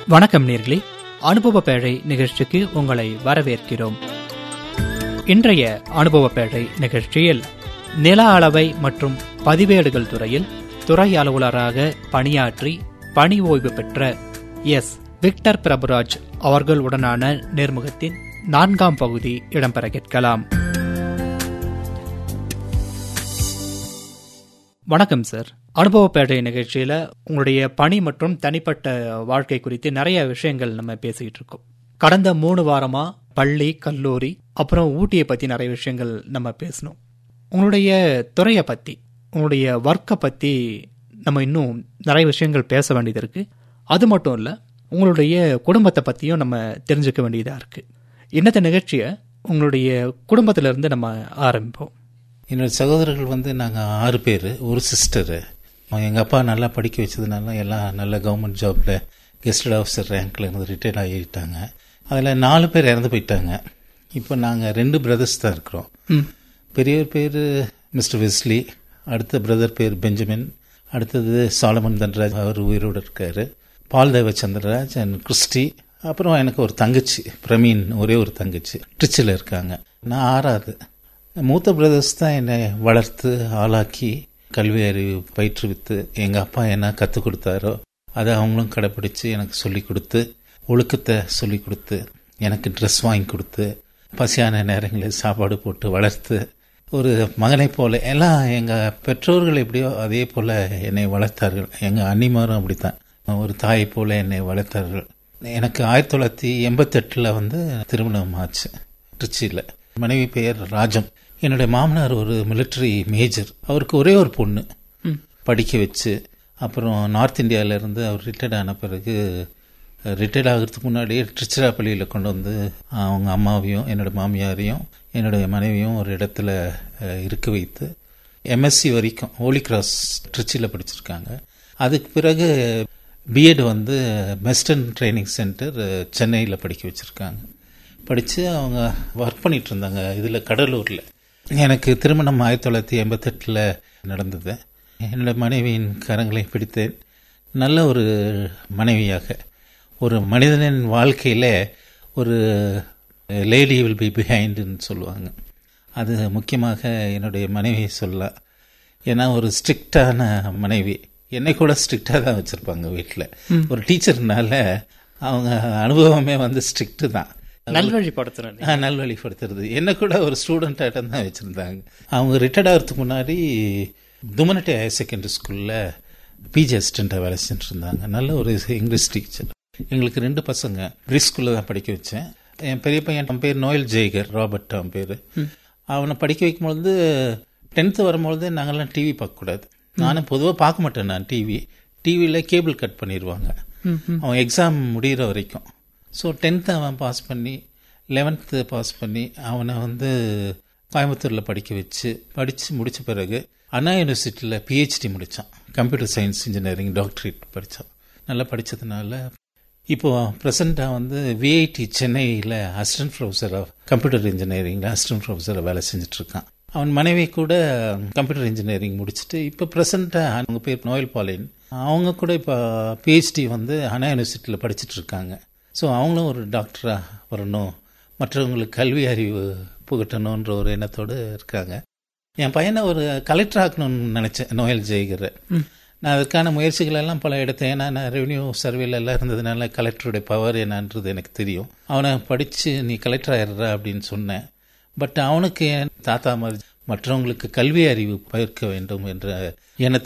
வணக்கம் நேர்களே அனுபவ பேழை நிகழ்ச்சிக்கு உங்களை வரவேற்கிறோம் இன்றைய அனுபவ பேழை நிகழ்ச்சியில் நில அளவை மற்றும் பதிவேடுகள் துறையில் துறை அலுவலராக பணியாற்றி பணி ஓய்வு பெற்ற எஸ் விக்டர் பிரபுராஜ் அவர்களுடனான நேர்முகத்தின் நான்காம் பகுதி இடம்பெற கேட்கலாம் வணக்கம் சார் அனுபவ பேட்டை நிகழ்ச்சியில உங்களுடைய பணி மற்றும் தனிப்பட்ட வாழ்க்கை குறித்து நிறைய விஷயங்கள் நம்ம பேசிக்கிட்டு இருக்கோம் கடந்த மூணு வாரமா பள்ளி கல்லூரி அப்புறம் ஊட்டியை பத்தி நிறைய விஷயங்கள் நம்ம பேசணும் உங்களுடைய துறையை பத்தி உங்களுடைய ஒர்க்கை பத்தி நம்ம இன்னும் நிறைய விஷயங்கள் பேச வேண்டியது இருக்கு அது மட்டும் இல்ல உங்களுடைய குடும்பத்தை பத்தியும் நம்ம தெரிஞ்சுக்க வேண்டியதா இருக்கு இன்னத்த நிகழ்ச்சியை உங்களுடைய குடும்பத்தில இருந்து நம்ம ஆரம்பிப்போம் என்னோட சகோதரர்கள் வந்து நாங்கள் ஆறு பேர் ஒரு சிஸ்டரு எங்கள் அப்பா நல்லா படிக்க வச்சதுனால எல்லாம் நல்ல கவர்மெண்ட் ஜாப்பில் கெஸ்டட் ஆஃபீஸர் ரேங்க்ல இருந்து ரிட்டையர்ட் ஆகிட்டாங்க அதில் நாலு பேர் இறந்து போயிட்டாங்க இப்போ நாங்கள் ரெண்டு பிரதர்ஸ் தான் இருக்கிறோம் பெரியவர் பேர் மிஸ்டர் வெஸ்லி அடுத்த பிரதர் பேர் பெஞ்சமின் அடுத்தது சாலமன் தன்ராஜ் அவர் உயிரோடு இருக்காரு பால் தேவ சந்திரராஜ் அண்ட் கிறிஸ்டி அப்புறம் எனக்கு ஒரு தங்கச்சி பிரமீன் ஒரே ஒரு தங்கச்சி ட்ரிச்சில் இருக்காங்க நான் ஆறாவது மூத்த பிரதர்ஸ் தான் என்னை வளர்த்து ஆளாக்கி கல்வி அறிவு பயிற்றுவித்து எங்கள் அப்பா என்ன கற்றுக் கொடுத்தாரோ அதை அவங்களும் கடைப்பிடிச்சு எனக்கு சொல்லி கொடுத்து ஒழுக்கத்தை சொல்லி கொடுத்து எனக்கு ட்ரெஸ் வாங்கி கொடுத்து பசியான நேரங்களில் சாப்பாடு போட்டு வளர்த்து ஒரு மகனை போல எல்லாம் எங்கள் பெற்றோர்கள் எப்படியோ அதே போல் என்னை வளர்த்தார்கள் எங்கள் அன்னிமாரும் அப்படித்தான் ஒரு தாயை போல என்னை வளர்த்தார்கள் எனக்கு ஆயிரத்தி தொள்ளாயிரத்தி எண்பத்தெட்டில் வந்து திருமணம் ஆச்சு திருச்சியில் மனைவி பெயர் ராஜம் என்னுடைய மாமனார் ஒரு மிலிட்டரி மேஜர் அவருக்கு ஒரே ஒரு பொண்ணு படிக்க வச்சு அப்புறம் நார்த் இந்தியாவில இருந்து அவர் ரிட்டையர்ட் ஆன பிறகு ரிட்டையர்ட் ஆகிறதுக்கு முன்னாடியே திருச்சிராப்பள்ளியில் கொண்டு வந்து அவங்க அம்மாவையும் என்னோட மாமியாரையும் என்னுடைய மனைவியும் ஒரு இடத்துல இருக்க வைத்து எம்எஸ்சி வரைக்கும் ஹோலி கிராஸ் திருச்சியில் படிச்சிருக்காங்க அதுக்கு பிறகு பிஎட் வந்து மெஸ்டன் ட்ரைனிங் சென்டர் சென்னையில் படிக்க வச்சுருக்காங்க படித்து அவங்க ஒர்க் பண்ணிட்டு இருந்தாங்க இதில் கடலூரில் எனக்கு திருமணம் ஆயிரத்தி தொள்ளாயிரத்தி எண்பத்தெட்டில் நடந்தது என்னோட மனைவியின் கரங்களை பிடித்தேன் நல்ல ஒரு மனைவியாக ஒரு மனிதனின் வாழ்க்கையில் ஒரு லேடி வில் பி பிஹைண்டுன்னு சொல்லுவாங்க அது முக்கியமாக என்னுடைய மனைவியை சொல்லலாம் ஏன்னா ஒரு ஸ்ட்ரிக்டான மனைவி என்னை கூட ஸ்ட்ரிக்டாக தான் வச்சுருப்பாங்க வீட்டில் ஒரு டீச்சர்னால அவங்க அனுபவமே வந்து ஸ்ட்ரிக்ட்டு தான் நல்வழிப்படுத்துறது நல்வழிப்படுத்துறது என்ன கூட ஒரு ஸ்டூடெண்டாக தான் வச்சுருந்தாங்க அவங்க ரிட்டையர்ட் ஆகிறதுக்கு முன்னாடி துமனட்டி ஹையர் செகண்டரி ஸ்கூலில் பிஜி அசிஸ்டண்ட்டாக வேலை செஞ்சுட்டு இருந்தாங்க நல்ல ஒரு இங்கிலீஷ் டீச்சர் எங்களுக்கு ரெண்டு பசங்க ப்ரீ ஸ்கூலில் தான் படிக்க வச்சேன் என் பெரிய பையன் அவன் பேர் நோயல் ஜெய்கர் ராபர்ட் அவன் பேர் அவனை படிக்க வைக்கும்பொழுது டென்த்து வரும்பொழுது நாங்கள்லாம் டிவி பார்க்கக்கூடாது நானும் பொதுவாக பார்க்க மாட்டேன் நான் டிவி டிவியில் கேபிள் கட் பண்ணிடுவாங்க அவன் எக்ஸாம் முடிகிற வரைக்கும் ஸோ டென்த்து அவன் பாஸ் பண்ணி லெவன்த்து பாஸ் பண்ணி அவனை வந்து கோயம்புத்தூரில் படிக்க வச்சு படித்து முடித்த பிறகு அண்ணா யூனிவர்சிட்டியில் பிஹெச்டி முடித்தான் கம்ப்யூட்டர் சயின்ஸ் இன்ஜினியரிங் டாக்டரேட் படித்தான் நல்லா படித்ததுனால இப்போ ப்ரெசண்டாக வந்து விஐடி சென்னையில் அசிஸ்டன்ட் ப்ரொஃபஸர் ஆஃப் கம்ப்யூட்டர் இன்ஜினியரிங்கில் அசிஸ்டன்ட் ப்ரொஃபஸராக வேலை செஞ்சுட்ருக்கான் அவன் மனைவி கூட கம்ப்யூட்டர் இன்ஜினியரிங் முடிச்சுட்டு இப்போ ப்ரெசண்ட்டாக அவங்க பேர் நோயல் பாலின் அவங்க கூட இப்போ பிஹெச்டி வந்து அண்ணா யூனிவர்சிட்டியில் படிச்சுட்டு இருக்காங்க ஸோ அவங்களும் ஒரு டாக்டராக வரணும் மற்றவங்களுக்கு கல்வி அறிவு புகட்டணுன்ற ஒரு எண்ணத்தோடு இருக்காங்க என் பையனை ஒரு கலெக்டர் ஆக்கணும்னு நினச்சேன் நோயல் ஜெய்கரை நான் அதற்கான முயற்சிகள் எல்லாம் பல எடுத்தேன் ஏன்னா நான் ரெவன்யூ சர்வேல எல்லாம் இருந்ததுனால கலெக்டருடைய பவர் என்னன்றது எனக்கு தெரியும் அவனை படித்து நீ கலெக்டர் ஆயிடுற அப்படின்னு சொன்னேன் பட் அவனுக்கு என் தாத்தா மாதிரி மற்றவங்களுக்கு கல்வி அறிவு பயிர்க்க வேண்டும் என்ற எண்ணத்தை